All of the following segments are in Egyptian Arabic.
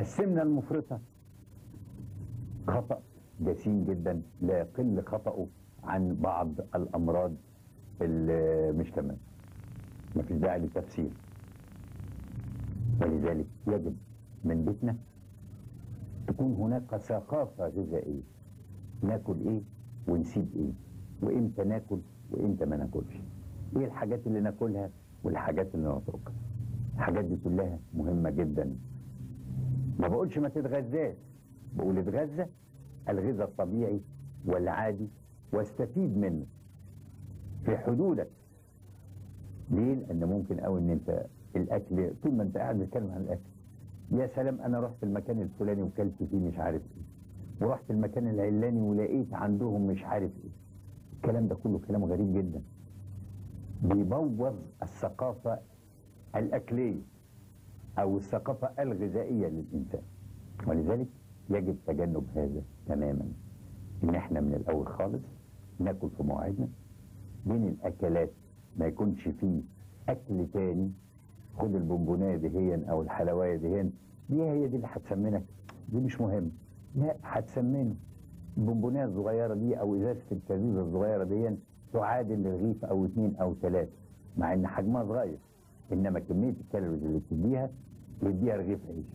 السمنة المفرطة خطأ جسيم جدا لا يقل خطأه عن بعض الأمراض اللي مش تمام مفيش داعي للتفسير ولذلك يجب من بيتنا تكون هناك ثقافة غذائية ناكل ايه ونسيب ايه وامتى ناكل وامتى ما ناكلش ايه الحاجات اللي ناكلها والحاجات اللي نتركها الحاجات دي كلها مهمة جدا ما بقولش ما تتغذاش بقول اتغذى الغذاء الطبيعي والعادي واستفيد منه في حدودك ليه؟ لان ممكن قوي ان انت الاكل طول ما انت قاعد بتتكلم عن الاكل يا سلام انا رحت المكان الفلاني وكلت فيه مش عارف ايه ورحت المكان العلاني ولقيت عندهم مش عارف ايه الكلام ده كله كلام غريب جدا بيبوظ الثقافه الاكليه او الثقافه الغذائيه للانسان ولذلك يجب تجنب هذا تماما ان احنا من الاول خالص ناكل في مواعيدنا بين الاكلات ما يكونش فيه اكل تاني خد البونبونايه دهيا او الحلوايه دهيا دي هي دي اللي هتسمنك دي مش مهم لا هتسمنه البونبونايه الصغيره دي او ازازه الكبيبه الصغيره دي تعادل رغيف او اثنين او ثلاثه مع ان حجمها صغير انما كميه الكالوريز اللي بتديها يديها رغيف عيش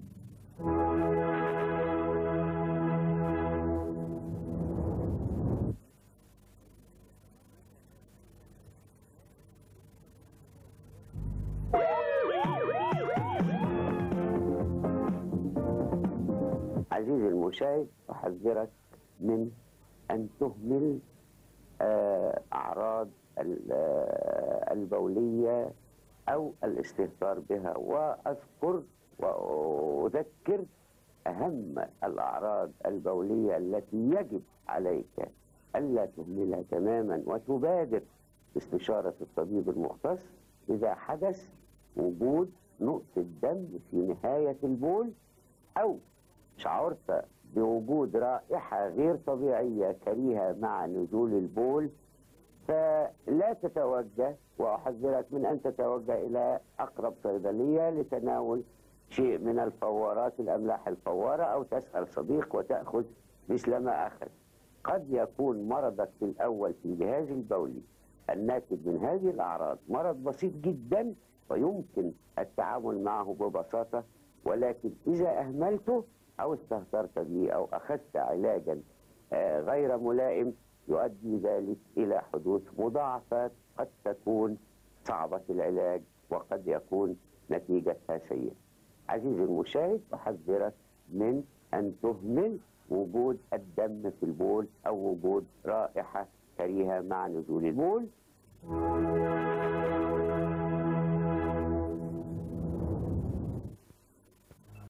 عزيزي المشاهد أحذرك من أن تهمل آه، أعراض ال- آه، البولية أو الاستهتار بها وأذكر وأذكر أهم الأعراض البولية التي يجب عليك ألا تهملها تماما وتبادر باستشارة الطبيب المختص إذا حدث وجود نقطة دم في نهاية البول أو شعرت بوجود رائحة غير طبيعية كريهة مع نزول البول فلا تتوجه وأحذرك من أن تتوجه إلى أقرب صيدلية لتناول شيء من الفوارات الأملاح الفوارة أو تسأل صديق وتأخذ مثل ما أخذ قد يكون مرضك في الأول في الجهاز البولي الناتج من هذه الأعراض مرض بسيط جدا ويمكن التعامل معه ببساطة ولكن إذا أهملته أو استهترت به أو أخذت علاجا آه، غير ملائم يؤدي ذلك إلى حدوث مضاعفات قد تكون صعبة العلاج وقد يكون نتيجتها سيئة عزيزي المشاهد أحذرك من أن تهمل وجود الدم في البول أو وجود رائحة كريهة مع نزول البول